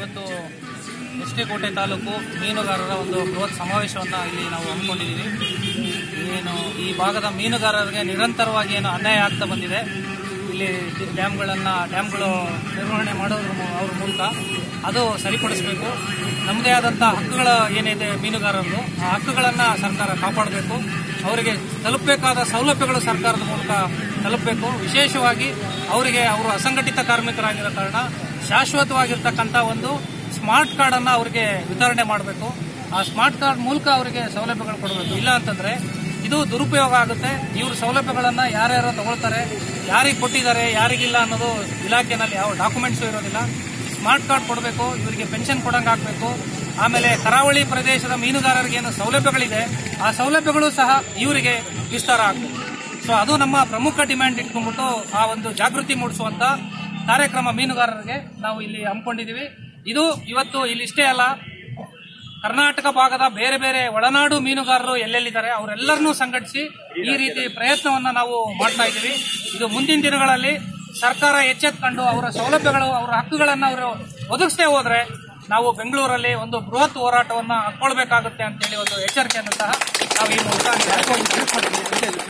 ಇವತ್ತು S T ಕೋಟೆ ತಾಲೂಕು ಮೀನುಗಾರರ ಒಂದು ಬೃಹತ್ ಸಮಾವೇಶವನ್ನು ಇಲ್ಲಿ ನಾವು ಹಮ್ಮಿಕೊಂಡಿದ್ದೀವಿ ಏನು ಈ ಭಾಗದ ಮೀನುಗಾರರಿಗೆ ನಿರಂತರವಾಗಿ ಏನು ಅನ್ಯಾಯ ಆಗ್ತಾ ಬಂದಿದೆ ಇಲ್ಲಿ ಡ್ಯಾಮ್ಗಳನ್ನು ಡ್ಯಾಮ್ಗಳು ನಿರ್ವಹಣೆ ಮಾಡೋದ್ರ ಮೂ- ಅವ್ರ ಮೂಲಕ ಅದು ಸರಿಪಡಿಸಬೇಕು ನಮ್ಮದೇ ಆದಂಥ ಹಕ್ಕುಗಳ ಏನಿದೆ ಮೀನುಗಾರರದು ಆ ಹಕ್ಕುಗಳನ್ನು ಸರ್ಕಾರ ಕಾಪಾಡಬೇಕು ಅವರಿಗೆ ತಲುಪಬೇಕಾದ ಸೌಲಭ್ಯಗಳು ಸರ್ಕಾರದ ಮೂಲಕ ತಲುಪಬೇಕು ವಿಶೇಷವಾಗಿ ಅವರಿಗೆ ಅವರು ಅಸಂಘಟಿತ ಕಾರ್ಮಿಕರಾಗಿರೋ ಕಾರಣ ಶಾಶ್ವತವಾಗಿರ್ತಕ್ಕಂಥ ಒಂದು ಸ್ಮಾರ್ಟ್ ಕಾರ್ಡನ್ನು ಅವರಿಗೆ ವಿತರಣೆ ಮಾಡಬೇಕು ಆ ಸ್ಮಾರ್ಟ್ ಕಾರ್ಡ್ ಮೂಲಕ ಅವರಿಗೆ ಸೌಲಭ್ಯಗಳು ಕೊಡಬೇಕು ಇಲ್ಲ ಅಂತಂದ್ರೆ ಇದು ದುರುಪಯೋಗ ಆಗುತ್ತೆ ಇವ್ರ ಸೌಲಭ್ಯಗಳನ್ನ ಯಾರ್ಯಾರು ತಗೊಳ್ತಾರೆ ಯಾರಿಗೆ ಕೊಟ್ಟಿದ್ದಾರೆ ಯಾರಿಗಿಲ್ಲ ಅನ್ನೋದು ಇಲಾಖೆನಲ್ಲಿ ಯಾವ ಡಾಕ್ಯುಮೆಂಟ್ಸು ಇರೋದಿಲ್ಲ ಸ್ಮಾರ್ಟ್ ಕಾರ್ಡ್ ಕೊಡಬೇಕು ಇವರಿಗೆ ಪೆನ್ಷನ್ ಕೊಡಂಗೆ ಆಗಬೇಕು ಆಮೇಲೆ ಕರಾವಳಿ ಪ್ರದೇಶದ ಮೀನುಗಾರರಿಗೆ ಏನು ಸೌಲಭ್ಯಗಳಿದೆ ಆ ಸೌಲಭ್ಯಗಳು ಸಹ ಇವರಿಗೆ ವಿಸ್ತಾರ ಆಗಬೇಕು ಸೊ ಅದು ನಮ್ಮ ಪ್ರಮುಖ ಡಿಮ್ಯಾಂಡ್ ಇಟ್ಕೊಂಡ್ಬಿಟ್ಟು ಆ ಒಂದು ಜಾಗೃತಿ ಮೂಡಿಸುವಂತ ಕಾರ್ಯಕ್ರಮ ಮೀನುಗಾರರಿಗೆ ನಾವು ಇಲ್ಲಿ ಹಮ್ಮಿಕೊಂಡಿದ್ದೀವಿ ಇದು ಇವತ್ತು ಇಲ್ಲಿಷ್ಟೇ ಅಲ್ಲ ಕರ್ನಾಟಕ ಭಾಗದ ಬೇರೆ ಬೇರೆ ಒಳನಾಡು ಮೀನುಗಾರರು ಎಲ್ಲೆಲ್ಲಿದ್ದಾರೆ ಅವರೆಲ್ಲರನ್ನೂ ಸಂಘಟಿಸಿ ಈ ರೀತಿ ಪ್ರಯತ್ನವನ್ನ ನಾವು ಮಾಡ್ತಾ ಇದ್ದೀವಿ ಇದು ಮುಂದಿನ ದಿನಗಳಲ್ಲಿ ಸರ್ಕಾರ ಎಚ್ಚೆತ್ಕೊಂಡು ಅವರ ಸೌಲಭ್ಯಗಳು ಅವರ ಹಕ್ಕುಗಳನ್ನು ಅವರು ಒದಗಿಸದೆ ಹೋದ್ರೆ ನಾವು ಬೆಂಗಳೂರಲ್ಲಿ ಒಂದು ಬೃಹತ್ ಹೋರಾಟವನ್ನ ಹಾಕೊಳ್ಬೇಕಾಗುತ್ತೆ ಅಂತೇಳಿ ಒಂದು ಎಚ್ಚರಿಕೆಯನ್ನು ಸಹ ನಾವು ಈ ಮೂಲಕ